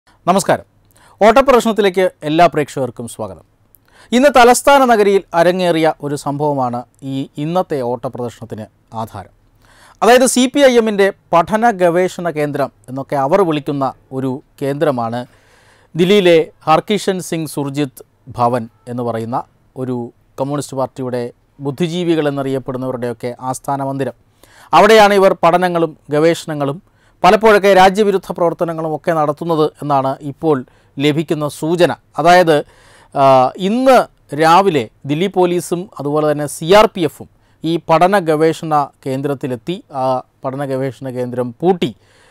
നമസ്കാരം ഓട്ടപ്രശ്നത്തിലേക്ക് എല്ലാ പ്രേക്ഷകർക്കും സ്വാഗതം ഇന്ന് തലസ്ഥാന നഗരിയിൽ അരങ്ങേറിയ ഒരു സംഭവമാണ് ഈ ഇന്നത്തെ ഓട്ടപ്രദർശനത്തിന് ആധാരം അതായത് സി പി ഐ എമ്മിൻ്റെ പഠന ഗവേഷണ കേന്ദ്രം എന്നൊക്കെ അവർ വിളിക്കുന്ന ഒരു കേന്ദ്രമാണ് ദില്ലിയിലെ ഹർകിഷൻ സിംഗ് സുർജിത്ത് ഭവൻ എന്ന് പറയുന്ന ഒരു കമ്മ്യൂണിസ്റ്റ് പാർട്ടിയുടെ ബുദ്ധിജീവികൾ എന്നറിയപ്പെടുന്നവരുടെയൊക്കെ ആസ്ഥാന മന്ദിരം അവിടെയാണ് ഇവർ പഠനങ്ങളും ഗവേഷണങ്ങളും പലപ്പോഴൊക്കെ രാജ്യവിരുദ്ധ പ്രവർത്തനങ്ങളും ഒക്കെ നടത്തുന്നത് എന്നാണ് ഇപ്പോൾ ലഭിക്കുന്ന സൂചന അതായത് ആ, ഇന്ന് രാവിലെ ദില്ലി പോലീസും അതുപോലെ തന്നെ സി ആർ പി എഫും ഈ പഠന ഗവേഷണ കേന്ദ്രത്തിലെത്തി ആ പഠന ഗവേഷണ കേന്ദ്രം പൂട്ടി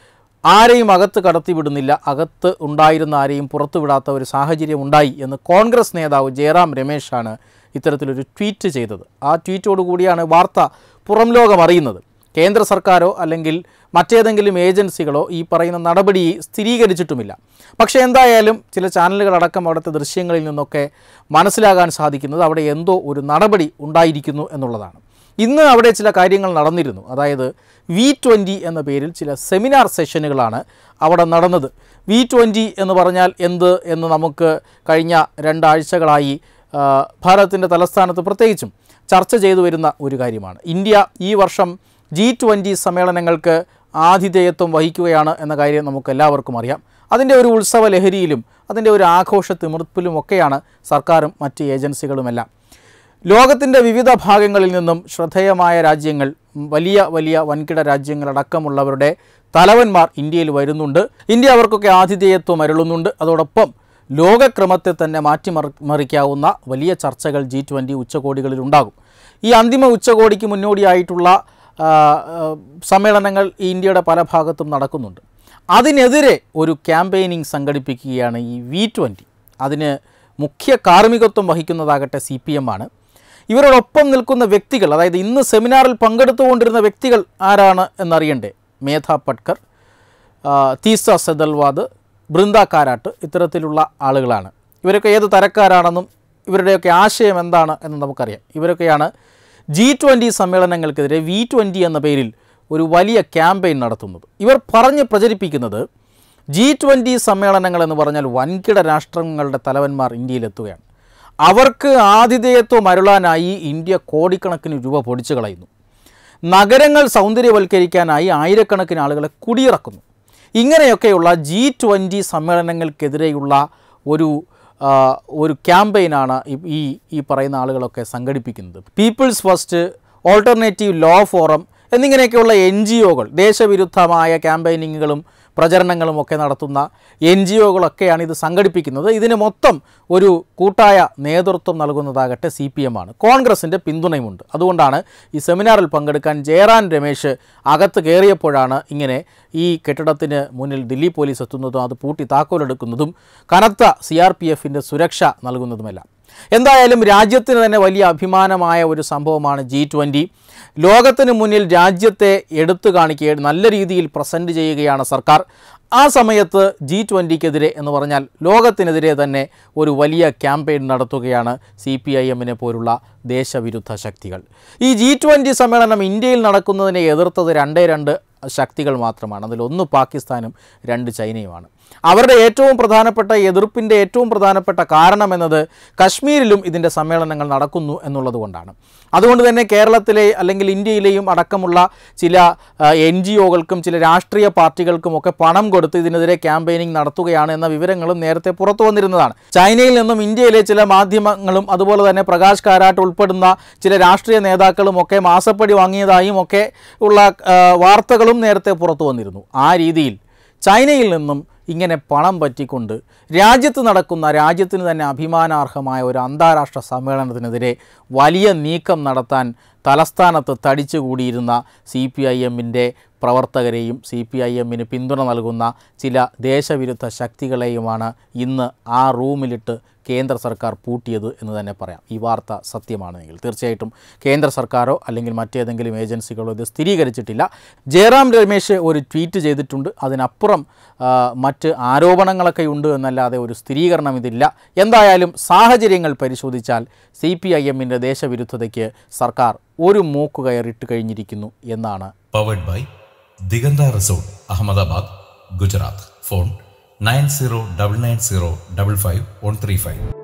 ആരെയും അകത്ത് കടത്തിവിടുന്നില്ല അകത്ത് ഉണ്ടായിരുന്ന ആരെയും പുറത്തു വിടാത്ത ഒരു സാഹചര്യം ഉണ്ടായി എന്ന് കോൺഗ്രസ് നേതാവ് ജയറാം രമേശാണ് ഇത്തരത്തിലൊരു ട്വീറ്റ് ചെയ്തത് ആ ട്വീറ്റോടു കൂടിയാണ് വാർത്ത പുറം ലോകം അറിയുന്നത് കേന്ദ്ര സർക്കാരോ അല്ലെങ്കിൽ മറ്റേതെങ്കിലും ഏജൻസികളോ ഈ പറയുന്ന നടപടി സ്ഥിരീകരിച്ചിട്ടുമില്ല പക്ഷേ എന്തായാലും ചില ചാനലുകളടക്കം അവിടുത്തെ ദൃശ്യങ്ങളിൽ നിന്നൊക്കെ മനസ്സിലാകാൻ സാധിക്കുന്നത് അവിടെ എന്തോ ഒരു നടപടി ഉണ്ടായിരിക്കുന്നു എന്നുള്ളതാണ് ഇന്ന് അവിടെ ചില കാര്യങ്ങൾ നടന്നിരുന്നു അതായത് വി ട്വൻ്റി എന്ന പേരിൽ ചില സെമിനാർ സെഷനുകളാണ് അവിടെ നടന്നത് വി ട്വൻ്റി എന്ന് പറഞ്ഞാൽ എന്ത് എന്ന് നമുക്ക് കഴിഞ്ഞ രണ്ടാഴ്ചകളായി ആ, ഭാരതത്തിൻ്റെ തലസ്ഥാനത്ത് പ്രത്യേകിച്ചും ചർച്ച ചെയ്തു വരുന്ന ഒരു കാര്യമാണ് ഇന്ത്യ ഈ വർഷം ജി ട്വൻ്റി സമ്മേളനങ്ങൾക്ക് ആതിഥേയത്വം വഹിക്കുകയാണ് എന്ന കാര്യം നമുക്ക് എല്ലാവർക്കും അറിയാം അതിൻ്റെ ഒരു ഉത്സവ ലഹരിയിലും അതിൻ്റെ ഒരു ആഘോഷ തിമിർപ്പിലും ഒക്കെയാണ് സർക്കാരും മറ്റ് ഏജൻസികളുമെല്ലാം ലോകത്തിൻ്റെ വിവിധ ഭാഗങ്ങളിൽ നിന്നും ശ്രദ്ധേയമായ രാജ്യങ്ങൾ ഉം, വലിയ വലിയ വൻകിട രാജ്യങ്ങളടക്കമുള്ളവരുടെ തലവന്മാർ ഇന്ത്യയിൽ വരുന്നുണ്ട് ഇന്ത്യ അവർക്കൊക്കെ ആതിഥേയത്വം അരുളുന്നുണ്ട് അതോടൊപ്പം ലോകക്രമത്തെ തന്നെ മാറ്റിമറി മറിക്കാവുന്ന വലിയ ചർച്ചകൾ ജി ട്വൻ്റി ഉച്ചകോടികളിൽ ഉണ്ടാകും ഈ അന്തിമ ഉച്ചകോടിക്ക് മുന്നോടിയായിട്ടുള്ള ആ, ആ, സമ്മേളനങ്ങൾ ഈ ഇന്ത്യയുടെ പല ഭാഗത്തും നടക്കുന്നുണ്ട് അതിനെതിരെ ഒരു ക്യാമ്പയിനിങ് സംഘടിപ്പിക്കുകയാണ് ഈ വി ട്വൻ്റി അതിന് മുഖ്യ കാർമ്മികത്വം വഹിക്കുന്നതാകട്ടെ സി പി എം ആണ് ഇവരോടൊപ്പം നിൽക്കുന്ന വ്യക്തികൾ അതായത് ഇന്ന് സെമിനാറിൽ പങ്കെടുത്തുകൊണ്ടിരുന്ന വ്യക്തികൾ ആരാണ് എന്നറിയണ്ടേ മേധ പട്കർ ആ, തീസ സെദൽവാദ് ബൃന്ദ കാരാട്ട് ഇത്തരത്തിലുള്ള ആളുകളാണ് ഇവരൊക്കെ ഏത് തരക്കാരാണെന്നും ഇവരുടെയൊക്കെ ആശയം എന്താണ് എന്ന് നമുക്കറിയാം ഇവരൊക്കെയാണ് ജി ട്വൻ്റി സമ്മേളനങ്ങൾക്കെതിരെ വി ട്വൻ്റി എന്ന പേരിൽ ഒരു വലിയ ക്യാമ്പയിൻ നടത്തുന്നത് ഇവർ പറഞ്ഞ് പ്രചരിപ്പിക്കുന്നത് ജി ട്വൻ്റി സമ്മേളനങ്ങൾ എന്ന് പറഞ്ഞാൽ വൻകിട രാഷ്ട്രങ്ങളുടെ തലവന്മാർ ഇന്ത്യയിലെത്തുകയാണ് അവർക്ക് ആതിഥേയത്വം അരുളാനായി ഇന്ത്യ കോടിക്കണക്കിന് രൂപ പൊടിച്ചു കളയുന്നു നഗരങ്ങൾ സൗന്ദര്യവൽക്കരിക്കാനായി ആയിരക്കണക്കിന് ആളുകളെ കുടിയിറക്കുന്നു ഇങ്ങനെയൊക്കെയുള്ള ജി ട്വൻ്റി സമ്മേളനങ്ങൾക്കെതിരെയുള്ള ഒരു ആ, ഒരു ക്യാമ്പയിനാണ് ഈ- ഈ ഈ പറയുന്ന ആളുകളൊക്കെ സംഘടിപ്പിക്കുന്നത് people's first alternative law forum എന്നിങ്ങനെയൊക്കെയുള്ള എൻ ജി ഒകൾ ദേശവിരുദ്ധമായ ക്യാമ്പയിനിങ്ങുകളും പ്രചരണങ്ങളും ഒക്കെ നടത്തുന്ന എൻ ജി ഒകളൊക്കെയാണ് ഇത് സംഘടിപ്പിക്കുന്നത് ഇതിന് മൊത്തം ഒരു കൂട്ടായ നേതൃത്വം നൽകുന്നതാകട്ടെ സി പി എം ആണ് കോൺഗ്രസിൻ്റെ പിന്തുണയുമുണ്ട് അതുകൊണ്ടാണ് ഈ സെമിനാറിൽ പങ്കെടുക്കാൻ ജയറാൻ രമേശ് അകത്ത് കയറിയപ്പോഴാണ് ഇങ്ങനെ ഈ കെട്ടിടത്തിന് മുന്നിൽ ദില്ലി പോലീസ് എത്തുന്നതും അത് പൂട്ടി താക്കോലെടുക്കുന്നതും കനത്ത സി ആർ പി എഫിൻ്റെ സുരക്ഷ നൽകുന്നതുമെല്ലാം എന്തായാലും രാജ്യത്തിന് തന്നെ വലിയ അഭിമാനമായ ഒരു സംഭവമാണ് ജി ട്വൻ്റി ലോകത്തിന് മുന്നിൽ രാജ്യത്തെ എടുത്തു കാണിക്കുക നല്ല രീതിയിൽ പ്രസൻറ്റ് ചെയ്യുകയാണ് സർക്കാർ ആ സമയത്ത് ജി ട്വൻ്റിക്കെതിരെ എന്ന് പറഞ്ഞാൽ ലോകത്തിനെതിരെ തന്നെ ഒരു വലിയ ക്യാമ്പയിൻ നടത്തുകയാണ് സി പി ഐ എമ്മിനെ പോലുള്ള ദേശവിരുദ്ധ ശക്തികൾ ഈ ജി ട്വൻ്റി സമ്മേളനം ഇന്ത്യയിൽ നടക്കുന്നതിനെ എതിർത്തത് രണ്ടേ രണ്ട് ശക്തികൾ മാത്രമാണ് അതിലൊന്ന് പാകിസ്ഥാനും രണ്ട് ചൈനയുമാണ് അവരുടെ ഏറ്റവും പ്രധാനപ്പെട്ട എതിർപ്പിൻ്റെ ഏറ്റവും പ്രധാനപ്പെട്ട കാരണം എന്നത് കശ്മീരിലും ഇതിൻ്റെ സമ്മേളനങ്ങൾ നടക്കുന്നു എന്നുള്ളത് കൊണ്ടാണ് അതുകൊണ്ട് തന്നെ കേരളത്തിലെ അല്ലെങ്കിൽ ഇന്ത്യയിലെയും അടക്കമുള്ള ചില എൻ ജി ഒകൾക്കും ചില രാഷ്ട്രീയ പാർട്ടികൾക്കും ഒക്കെ പണം കൊടുത്ത് ഇതിനെതിരെ ക്യാമ്പയിനിങ് നടത്തുകയാണ് എന്ന വിവരങ്ങളും നേരത്തെ പുറത്തു വന്നിരുന്നതാണ് ചൈനയിൽ നിന്നും ഇന്ത്യയിലെ ചില മാധ്യമങ്ങളും അതുപോലെ തന്നെ പ്രകാശ് കാരാട്ട് ഉൾപ്പെടുന്ന ചില രാഷ്ട്രീയ നേതാക്കളും ഒക്കെ മാസപ്പടി വാങ്ങിയതായും ഒക്കെ ഉള്ള ആ, വാർത്തകളും നേരത്തെ പുറത്തു വന്നിരുന്നു ആ രീതിയിൽ ചൈനയിൽ നിന്നും ഇങ്ങനെ പണം പറ്റിക്കൊണ്ട് രാജ്യത്ത് നടക്കുന്ന രാജ്യത്തിന് തന്നെ അഭിമാനാർഹമായ ഒരു അന്താരാഷ്ട്ര സമ്മേളനത്തിനെതിരെ വലിയ നീക്കം നടത്താൻ തലസ്ഥാനത്ത് തടിച്ചുകൂടിയിരുന്ന സി പി ഐ എമ്മിൻ്റെ പ്രവർത്തകരെയും സി പി ഐ എമ്മിന് പിന്തുണ നൽകുന്ന ചില ദേശവിരുദ്ധ ശക്തികളെയുമാണ് ഇന്ന് ആ റൂമിലിട്ട് കേന്ദ്ര സർക്കാർ പൂട്ടിയത് എന്ന് തന്നെ പറയാം ഈ വാർത്ത സത്യമാണെങ്കിൽ തീർച്ചയായിട്ടും കേന്ദ്ര സർക്കാരോ അല്ലെങ്കിൽ മറ്റേതെങ്കിലും ഏജൻസികളോ ഇത് സ്ഥിരീകരിച്ചിട്ടില്ല ജയറാം രമേശ് ഒരു ട്വീറ്റ് ചെയ്തിട്ടുണ്ട് അതിനപ്പുറം ആ, മറ്റ് ആരോപണങ്ങളൊക്കെ ഉണ്ട് എന്നല്ലാതെ ഒരു സ്ഥിരീകരണം ഇതില്ല എന്തായാലും സാഹചര്യങ്ങൾ പരിശോധിച്ചാൽ സി പി ഐ എമ്മിൻ്റെ ദേശവിരുദ്ധതയ്ക്ക് സർക്കാർ ഒരു മൂക്ക് കയറിട്ട് കഴിഞ്ഞിരിക്കുന്നു എന്നാണ് powered by Diganta resort Ahmedabad Gujarat phone nine zero double nine zero double five one three five